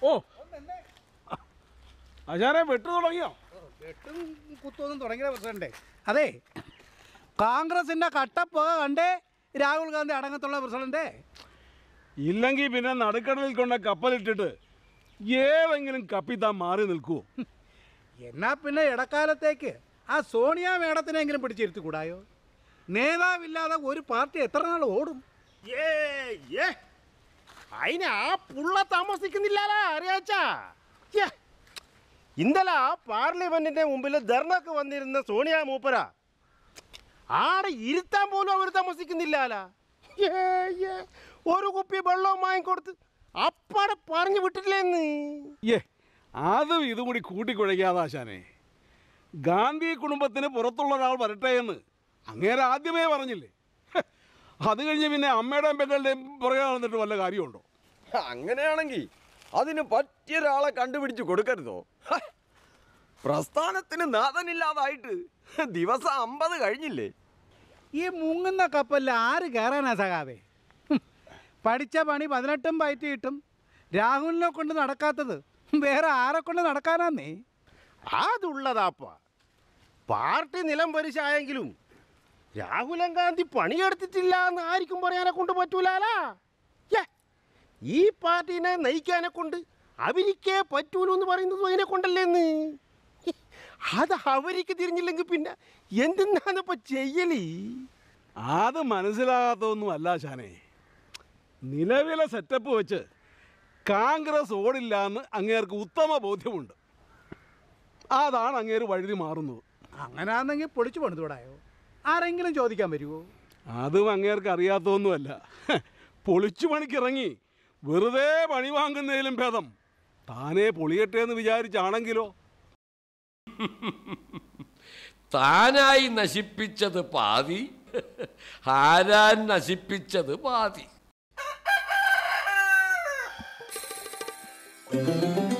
ഓ ആശാനെ വെട്ടു തുടങ്ങിയോ വെട്ടും കുത്തൊന്നും തുടങ്ങിയ പ്രസിഡന്റ് അതെ കോൺഗ്രസിന്റെ കട്ടപ്പുക കണ്ടേ രാഹുൽ ഗാന്ധി അടങ്ങത്തുള്ള പ്രസിഡന്റ് ഇല്ലെങ്കിൽ പിന്നെ നടുക്കടലിൽ കൊണ്ട കപ്പലിട്ടിട്ട് ഏതെങ്കിലും കപ്പിത്താൻ മാറി നിൽക്കുവോ എന്നാ പിന്നെ ഇടക്കാലത്തേക്ക് ആ സോണിയ മേഡത്തിനെങ്കിലും പിടിച്ചിരുത്തിക്കൂടായോ നേതാവില്ലാതെ ഒരു പാർട്ടി എത്ര നാൾ ഓടും ഏ ഏ അതിന് ആ പുള്ള താമസിക്കുന്നില്ലാലാ അറിയാച്ചാ ഛെ, ഇന്നലെ ആ പാർലമെന്റിന്റെ മുമ്പിൽ ധർണക്ക് വന്നിരുന്ന സോണിയ മൂപ്പര ആടെ ഇരുത്താൻ പോലും അവർ താമസിക്കുന്നില്ലാലാ ഏ, ഏ, ഒരു കുപ്പി വെള്ളവും വാങ്ങിക്കൊടുത്ത് അപ്പാടെ പറഞ്ഞു വിട്ടിട്ടില്ലെന്ന് ഏ അതും ഇതും കൂടി കൂട്ടിക്കുഴയ്ക്കാതെ ആശാനെ ഗാന്ധി കുടുംബത്തിന് പുറത്തുള്ള ഒരാൾ വരട്ടെ എന്ന് അങ്ങേരെ ആദ്യമേ പറഞ്ഞില്ലേ ഹെ, അത് കഴിഞ്ഞ് പിന്നെ അമ്മയുടെയും പെങ്ങളുടെയും പുറകെ നടന്നിട്ട് വല്ല കാര്യമുണ്ടോ അങ്ങനെയാണെങ്കിൽ അതിന് പറ്റിയ ഒരാളെ കണ്ടുപിടിച്ച് കൊടുക്കരുതോ ഹ! പ്രസ്ഥാനത്തിന് നാഥനില്ലാതായിട്ട് ദിവസം അമ്പത് കഴിഞ്ഞില്ലേ ഈ മുങ്ങുന്ന കപ്പലിൽ ആര് കയറാനാ സഖാവേ ഹും, പഠിച്ച പണി പതിനെട്ടും പയറ്റിയിട്ടും രാഹുലിനെ കൊണ്ട് നടക്കാത്തത് വേറെ ആരെ കൊണ്ട് നടക്കാനാന്നേ അതുള്ളതാപ്പ പാർട്ടി നിലം പരിശായെങ്കിലും രാഹുലൻ ഗാന്ധി പണിയെടുത്തിട്ടില്ല എന്ന് ആർക്കും പറയാനെ കൊണ്ട് പറ്റൂലാലാ യ്യേ, ഈ പാർട്ടിനെ നയിക്കാനെ കൊണ്ട് അവരിക്കേ പറ്റൂലൂ എന്ന് പറയുന്നത് അതിനെ കൊണ്ടല്ലേന്ന് അത് അവർക്ക് തിരിഞ്ഞില്ലെങ്കിൽ പിന്നെ എന്തിനാന്നിപ്പോ ചെയ്യലേ അത് മനസ്സിലാകാത്തതൊന്നും അല്ല ആശാനെ നിലവിലെ സെറ്റപ്പ് വെച്ച് കോൺഗ്രസ് ഓടില്ല എന്ന് അങ്ങേർക്ക് ഉത്തമ ബോധ്യമുണ്ട് അതാണ് അങ്ങേര് വഴുതി മാറുന്നത് അങ്ങനാന്നെങ്കിൽ പൊളിച്ചു പണിതൂടായോ ആരെങ്കിലും ചോദിക്കാൻ വരുമോ അതും അങ്ങേർക്ക് അറിയാത്തതൊന്നുമല്ല പൊളിച്ചു പണിക്കിറങ്ങി വെറുതെ പണി വാങ്ങുന്നതിലും ഭേദം താനേ പൊളിയട്ടെ എന്ന് വിചാരിച്ചാണെങ്കിലോ താനായി നശിപ്പിച്ചത് പാതി ആരാൻ നശിപ്പിച്ചത് പാതി